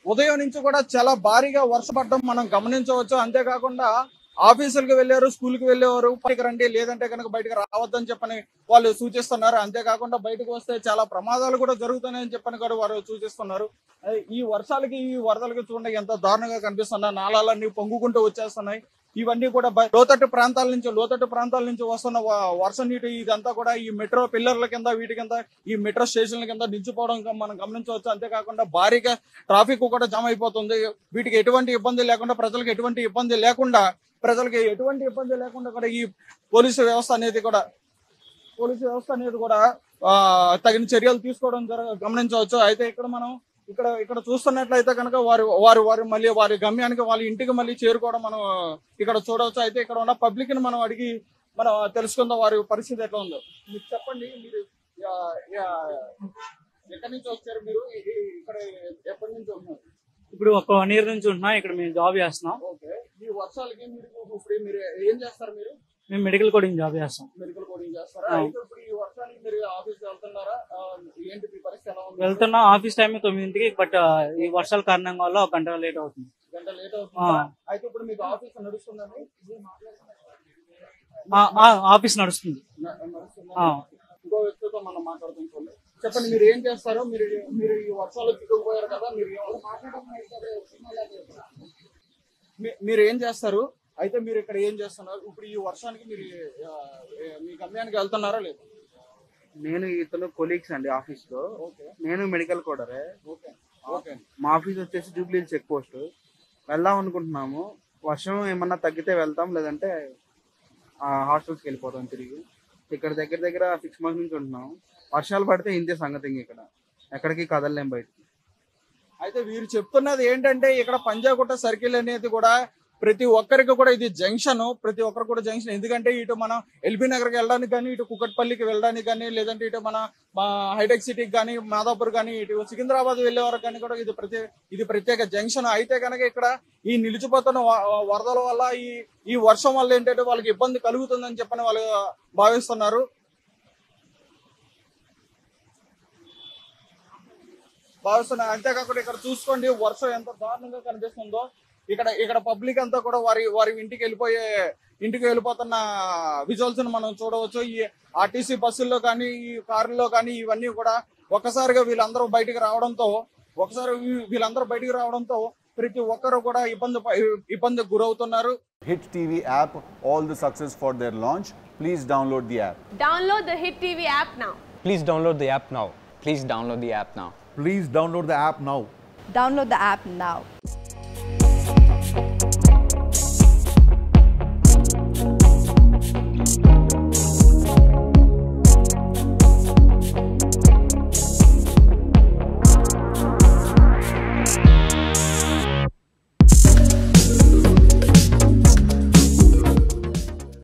ఉదయం నుంచి కూడా చాలా భారీగా వర్షపడడం మనం గమనించవచ్చు అంతేకాకుండా ఆఫీసులకు వెళ్ళారు స్కూల్కి వెళ్ళేవారు బయటకు రండి లేదంటే కనుక బయటకు రావద్దని చెప్పని వాళ్ళు సూచిస్తున్నారు అంతేకాకుండా బయటకు వస్తే చాలా ప్రమాదాలు కూడా జరుగుతున్నాయని చెప్పని కూడా వారు సూచిస్తున్నారు అదే ఈ వర్షాలకి ఈ వరదలకి చూడండి ఎంత దారుణంగా కనిపిస్తున్నాయి నాళాలన్నీ పొంగుకుంటూ వచ్చేస్తున్నాయి ఇవన్నీ కూడా బ- లోతట్టు ప్రాంతాల నుంచి లోతట్టు ప్రాంతాల నుంచి వస్తున్న వ- వర్షం నీటి ఇదంతా కూడా ఈ మెట్రో పిల్లర్ల కింద వీటి కింద ఈ మెట్రో స్టేషన్ల కింద నిలిచిపోవడం గా మనం గమనించవచ్చు అంతేకాకుండా భారీగా ట్రాఫిక్ కూడా జామ్ అయిపోతుంది వీటికి ఎటువంటి ఇబ్బంది లేకుండా ప్రజలకు ఎటువంటి ఇబ్బంది లేకుండా ప్రజలకి ఎటువంటి ఇబ్బంది లేకుండా కూడా ఈ పోలీసు వ్యవస్థ అనేది కూడా పోలీసు వ్యవస్థ అనేది కూడా ఆ, తగిన చర్యలు తీసుకోవడం జరగ గమనించవచ్చు అయితే ఇక్కడ మనం ఇక్కడ ఇక్కడ చూస్తున్నట్లయితే కనుక వారు వారు వారు మళ్ళీ వారి గమ్యానికి వాళ్ళ ఇంటికి మళ్ళీ చేరుకోవడం మనం ఇక్కడ చూడవచ్చు అయితే ఇక్కడ ఉన్న పబ్లిక్ ని మనం అడిగి మనం తెలుసుకుందాం వారి పరిస్థితి ఎట్లా ఉందో మీరు చెప్పండి మీరు ఆ, ఆ, ఎక్కడి నుంచి వచ్చారు మీరు ఈ- ఈ- ఇక్కడ ఎప్పటి నుంచి ఉన్నారు ఇప్పుడు ఒక వన్ ఇయర్ నుంచి ఉంటున్నాం ఇక్కడ మేము జాబ్ చేస్తున్నాం ఓకే ఈ వర్షాలకి మీరు ఇప్పుడు మీరు ఏం చేస్తారు మీరు మేము మెడికల్ కోడింగ్ జాబ్ చేస్తాం మెడికల్ కోడింగ్ చేస్తారా ఆ. అయితే ఇప్పుడు ఈ వర్షానికి మీరు ఆఫీస్ వెళ్తున్నారా ఆ, ఏంటి మీ పరిస్థితి ఎలా ఉంది వెళ్తున్నాం ఆఫీస్ టైం తొమ్మిదింటికి బట్ ఈ వర్షాల కారణంగా వల్ల ఒక గంట లేట్ అవుతుంది గంట లేట్ ఆ. అవుతుందా అయితే ఇప్పుడు మీకు ఆఫీస్ నడుస్తుందండి ఆ, ఆ, ఆఫీస్ నడుస్తుంది న- నడుస్తుందా ఆ. ఇంకో వ్యక్తితో మనం మాట్లాడుతాం చూడండి. చెప్పండి మీరు ఏం చేస్తారు మీరు మీరు ఈ వర్షాలు చిక్కుకుపోయారు కదా మీరు మీ- మీరు ఏం చేస్తారు అయితే మీరు ఇక్కడ ఏం చేస్తున్నారు ఇప్పుడు ఈ వర్షానికి మీరు ఆ, ఏ- మీ గమ్యానికి వెళ్తున్నారా లేదు నేను ఇతను కొలీగ్స్ అండి ఆఫీస్ లో ఓకే నేను మెడికల్ కోడరే ఓకే ఓకే మా ఆఫీస్ వచ్చేసి జూబ్లీ చెక్ పోస్ట్ వెళ్దాం అనుకుంటున్నాము వర్షం ఏమన్నా తగ్గితే వెళ్తాం లేదంటే హాస్టల్స్కి వెళ్ళిపోతాం తిరిగి ఇక్కడ దగ్గర దగ్గర సిక్స్ మంత్స్ నుంచి ఉంటున్నాం వర్షాలు పడితే ఇంతే సంగతి ఇంక ఇక్కడ ఎక్కడికి కదలలేం బయటికి అయితే వీరు చెప్తున్నది ఏంటంటే ఇక్కడ పంజాగుట్ట సర్కిల్ అనేది కూడా ప్రతి ఒక్కరికి కూడా ఇది జంక్షన్ ప్రతి ఒక్కరు కూడా జంక్షన్ ఎందుకంటే ఇటు మనం ఎల్బీ నగర్కి వెళ్ళడానికి కానీ ఇటు కుకట్పల్లికి వెళ్ళడానికి కానీ లేదంటే ఇటు మన మా హైటెక్ సిటీకి కానీ మాదాపూర్ కానీ ఇటు సికింద్రాబాద్ వెళ్ళే వరకు కానీ కూడా ఇది ప్రత్యేక ఇది ప్రత్యేక జంక్షన్ అయితే కనుక ఇక్కడ ఈ నిలిచిపోతున్న వ- వరదల వల్ల ఈ ఈ వర్షం వల్ల ఏంటంటే వాళ్ళకి ఇబ్బంది కలుగుతుందని చెప్పని వాళ్ళు భావిస్తున్నారు భావిస్తున్నారు అంతేకాకుండా ఇక్కడ చూసుకోండి వర్షం ఎంత దారుణంగా కనిపిస్తుందో ఇక్కడ ఇక్కడ పబ్లిక్ అంతా కూడా వారి వారి ఇంటికి వెళ్ళిపోయే ఇంటికి వెళ్ళిపోతున్న విజువల్స్ మనం చూడవచ్చు ఈ ఆర్టీసీ బస్సుల్లో కానీ ఈ కారుల్లో కానీ ఇవన్నీ కూడా ఒక్కసారిగా వీళ్ళందరూ బయటికి రావడంతో ఒకసారి వీ- వీళ్ళందరూ బయటికి రావడంతో ప్రతి ఒక్కరు కూడా ఇబ్బంది ప- ఇబ్బందికి గురవుతున్నారు Hit TV app, all the success for their launch. Please download the app. Download the Hit TV app now. Please download the app now. Please download the app now. Please download the app now. Download the app now.